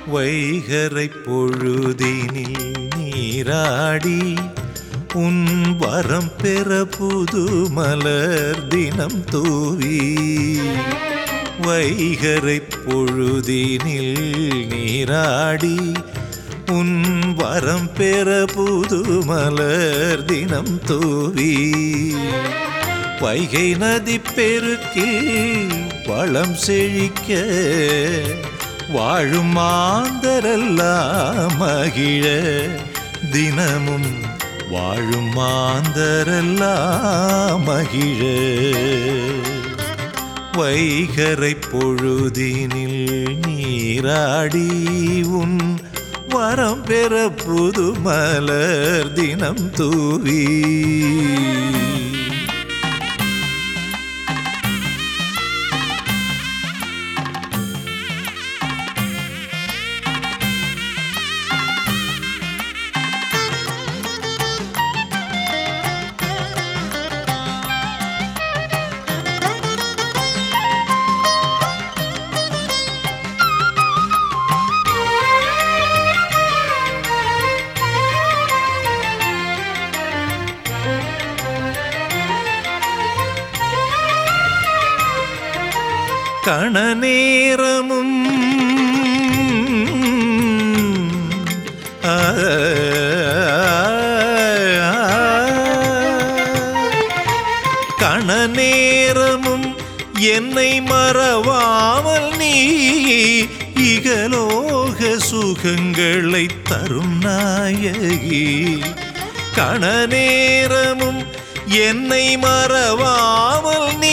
வைகரை பொழுதினில் நீராடி உன் வரம் பெற புது மலர் தினம் தூவி வைகரை பொழுதினில் நீராடி உன் வரம் பெற புது மலர் தினம் தூவி வைகை நதி பெருக்கில் வளம் செழிக்க வாழும் மாந்தரெல்லாம் மகிழ தினமும் வாழும் மாந்தரெல்லாம் மகிழ வைகரை பொழுதினில் நீராடி உன் வரம் பெற புது மலர் தினம் தூவி கணநேரமும் ஆ, கணநேரமும் என்னை மறவாமல் நீ இகலோக சுகங்களை தரும் நாயகி கணநேரமும் என்னை மறவாமல் நீ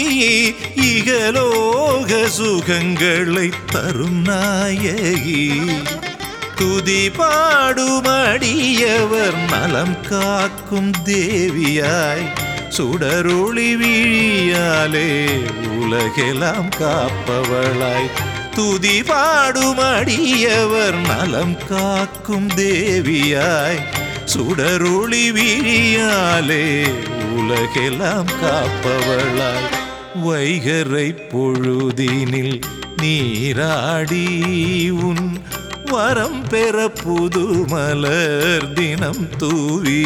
இகலோக சுகங்களை தரும் நாயகி துதி பாடுமடியவர் நலம் காக்கும் தேவியாய் சுடரொளி விழியாலே உலகெல்லாம் காப்பவளாய் துதி பாடுமடியவர் நலம் காக்கும் தேவியாய் சுடரொளி விழியாலே உலகெல்லாம் காப்பவளாய் வைகரை பொழுதினில் நீராடி உன் வரம் பெற புது மலர் தினம் தூவி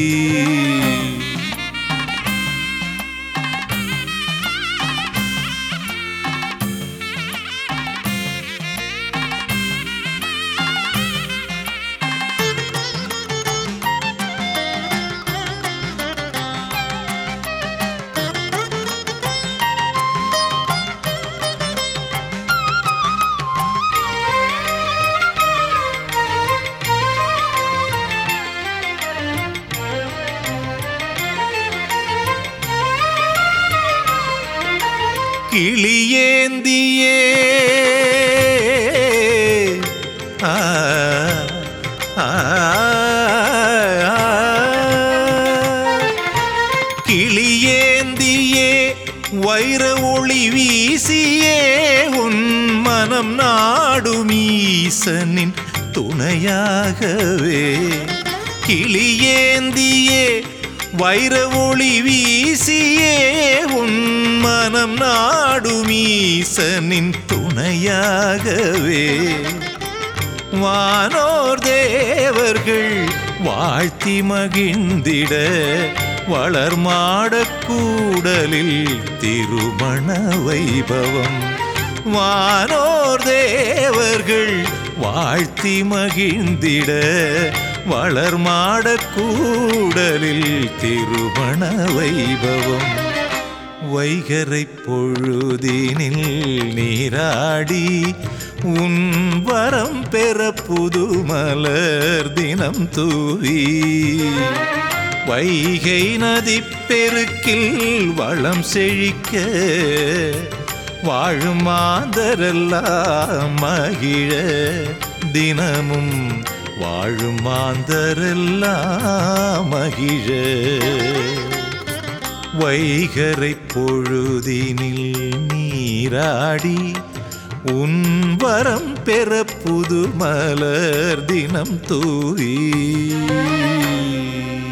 கிளியேந்தியே ஆ, ஆ, ஆ. கிளியேந்தியே வைர ஒளி வீசியே உன் மனம் நாடும் ஈசனின் துணையாகவே கிளியேந்தியே வைர ஒளி வீசியே உன் மனம் நாடும் ஈசனின் துணையாகவே வானோர் தேவர்கள் வாழ்த்தி மகிழ்ந்திட வளர் மாடக்கூடலில் திருமண வைபவம் வானோர் தேவர்கள் வாழ்த்தி மகிழ்ந்திட வளர் மாடக்கூடலில் திருமண வைபவம் வைகரை பொழுதினில் நீராடி உன் வரம் பெற புது மலர் தினம் தூவி வைகை நதி பெருக்கில் வளம் செழிக்க வாழும் மாந்தரெல்லாம் மகிழ தினமும் வாழும் மாந்தரெல்லாம் மகிழ வைகரை பொழுதினில் நீராடி உன் வரம் பெற புது மலர் தினம் தூவி